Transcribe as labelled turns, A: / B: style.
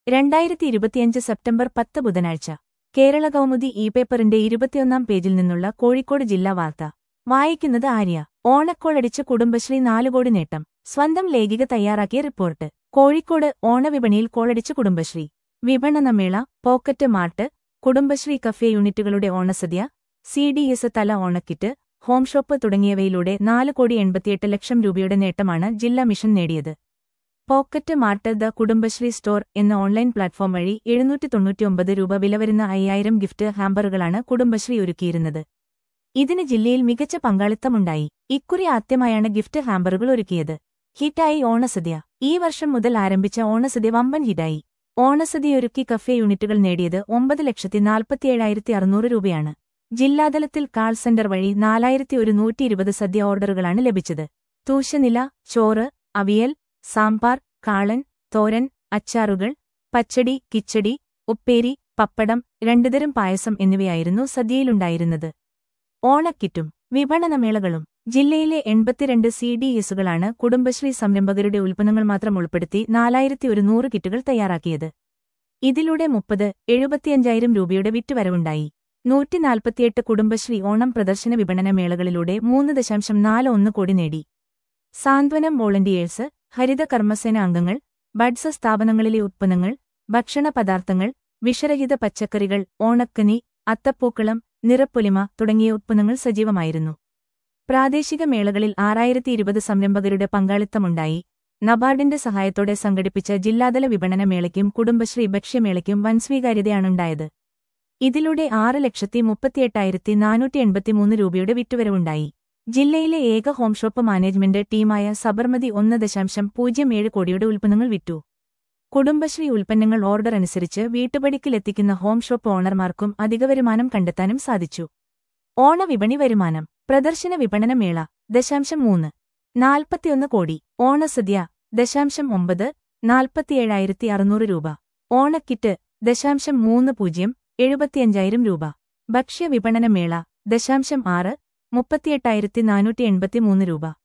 A: രണ്ടായിരത്തി ഇരുപത്തിയഞ്ച് സെപ്റ്റംബർ പത്ത് ബുധനാഴ്ച കേരള കൗമുദി ഇ പേപ്പറിന്റെ ഇരുപത്തിയൊന്നാം പേജിൽ നിന്നുള്ള കോഴിക്കോട് ജില്ലാ വാർത്ത വായിക്കുന്നത് ആര്യ ഓണക്കോളടിച്ച് കുടുംബശ്രീ നാലുകോടി നേട്ടം സ്വന്തം ലേഖിക തയ്യാറാക്കിയ റിപ്പോർട്ട് കോഴിക്കോട് ഓണവിപണിയിൽ കോളടിച്ച് കുടുംബശ്രീ വിപണനമേള പോക്കറ്റ് മാർട്ട് കുടുംബശ്രീ കഫേ യൂണിറ്റുകളുടെ ഓണസദ്യ സി ഡി എസ് തല ഓണക്കിറ്റ് ഹോം ഷോപ്പ് തുടങ്ങിയവയിലൂടെ നാല് കോടി എൺപത്തിയെട്ട് ലക്ഷം രൂപയുടെ നേട്ടമാണ് ജില്ലാ മിഷൻ നേടിയത് pocket mart the Kudumbashree store എന്ന ഓൺലൈൻ പ്ലാറ്റ്ഫോം വഴി എഴുന്നൂറ്റി തൊണ്ണൂറ്റിയൊമ്പത് രൂപ വില വരുന്ന അയ്യായിരം ഗിഫ്റ്റ് ഹാമ്പറുകളാണ് കുടുംബശ്രീ ഒരുക്കിയിരുന്നത് ഇതിന് ജില്ലയിൽ മികച്ച പങ്കാളിത്തമുണ്ടായി ഇക്കുറി ആദ്യമായാണ് ഗിഫ്റ്റ് ഹാമ്പറുകൾ ഒരുക്കിയത് ഹിറ്റായി ഓണസദ്യ ഈ വർഷം മുതൽ ആരംഭിച്ച ഓണസദ്യ വമ്പൻ ഹിറ്റായി ഓണസദ്യയൊരുക്കി കഫേ യൂണിറ്റുകൾ നേടിയത് ഒമ്പത് ലക്ഷത്തി നാൽപ്പത്തിയേഴായിരത്തി അറുന്നൂറ് രൂപയാണ് ജില്ലാതലത്തിൽ കാൾ സെന്റർ വഴി നാലായിരത്തി ഒരു നൂറ്റി ഇരുപത് സദ്യ ഓർഡറുകളാണ് ലഭിച്ചത് തൂശനില ചോറ് അവിയൽ സാമ്പാർ കാളൻ തോരൻ അച്ചാറുകൾ പച്ചടി കിച്ചടി ഉപ്പേരി പപ്പടം രണ്ടുതരം പായസം എന്നിവയായിരുന്നു സദ്യയിലുണ്ടായിരുന്നത് ഓണക്കിറ്റും വിപണനമേളകളും ജില്ലയിലെ എൺപത്തിരണ്ട് സി ഡി എസുകളാണ് കുടുംബശ്രീ സംരംഭകരുടെ ഉൽപ്പന്നങ്ങൾ മാത്രം ഉൾപ്പെടുത്തി നാലായിരത്തി ഒരുന്നൂറ് കിറ്റുകൾ തയ്യാറാക്കിയത് ഇതിലൂടെ മുപ്പത് എഴുപത്തിയഞ്ചായിരം രൂപയുടെ വിറ്റുവരവുണ്ടായി നൂറ്റിനാൽപ്പത്തിയെട്ട് കുടുംബശ്രീ ഓണം പ്രദർശന വിപണന മേളകളിലൂടെ മൂന്ന് ദശാംശം നാല് ഒന്ന് കോടി നേടി സാന്ത്വനം വോളണ്ടിയേഴ്സ് ഹരിത കർമ്മസേന അംഗങ്ങൾ ബഡ്സ് സ്ഥാപനങ്ങളിലെ ഉത്പന്നങ്ങൾ ഭക്ഷണ പദാർത്ഥങ്ങൾ വിഷരഹിത പച്ചക്കറികൾ ഓണക്കനി അത്തപ്പൂക്കളം നിറപ്പൊലിമ തുടങ്ങിയ ഉത്പന്നങ്ങൾ സജീവമായിരുന്നു പ്രാദേശിക മേളകളിൽ ആറായിരത്തി ഇരുപത് സംരംഭകരുടെ പങ്കാളിത്തമുണ്ടായി നബാർഡിന്റെ സഹായത്തോടെ സംഘടിപ്പിച്ച ജില്ലാതല വിപണന മേളയ്ക്കും കുടുംബശ്രീ ഭക്ഷ്യമേളയ്ക്കും വൻ സ്വീകാര്യതയാണുണ്ടായത് ഇതിലൂടെ ആറ് ലക്ഷത്തി മുപ്പത്തിയെട്ടായിരത്തി നാനൂറ്റി എൺപത്തിമൂന്ന് രൂപയുടെ വിറ്റുവരവുണ്ടായി ജില്ലയിലെ ഏക ഹോം ഷോപ്പ് മാനേജ്മെന്റ് ടീമായ സബർമതി ഒന്ന് ദശാംശം പൂജ്യം ഏഴ് കോടിയുടെ ഉൽപ്പന്നങ്ങൾ വിറ്റു കുടുംബശ്രീ ഉൽപ്പന്നങ്ങൾ ഓർഡർ അനുസരിച്ച് വീട്ടുപടിക്കിലെത്തിക്കുന്ന ഹോം ഷോപ്പ് ഓണർമാർക്കും അധിക വരുമാനം കണ്ടെത്താനും സാധിച്ചു ഓണവിപണി വരുമാനം പ്രദർശന വിപണന മേള ദശാംശം മൂന്ന് നാൽപ്പത്തിയൊന്ന് കോടി ഓണസദ്യ ദശാംശം ഒമ്പത് നാൽപ്പത്തിയേഴായിരത്തി അറുന്നൂറ് രൂപ ഓണക്കിറ്റ് ദശാംശം മൂന്ന് പൂജ്യം എഴുപത്തിയഞ്ചായിരം രൂപ ഭക്ഷ്യ വിപണന മേള ദശാംശം ആറ് മുപ്പത്തിയെട്ടായിരത്തി നാനൂറ്റി എൺപത്തിമൂന്ന് രൂപ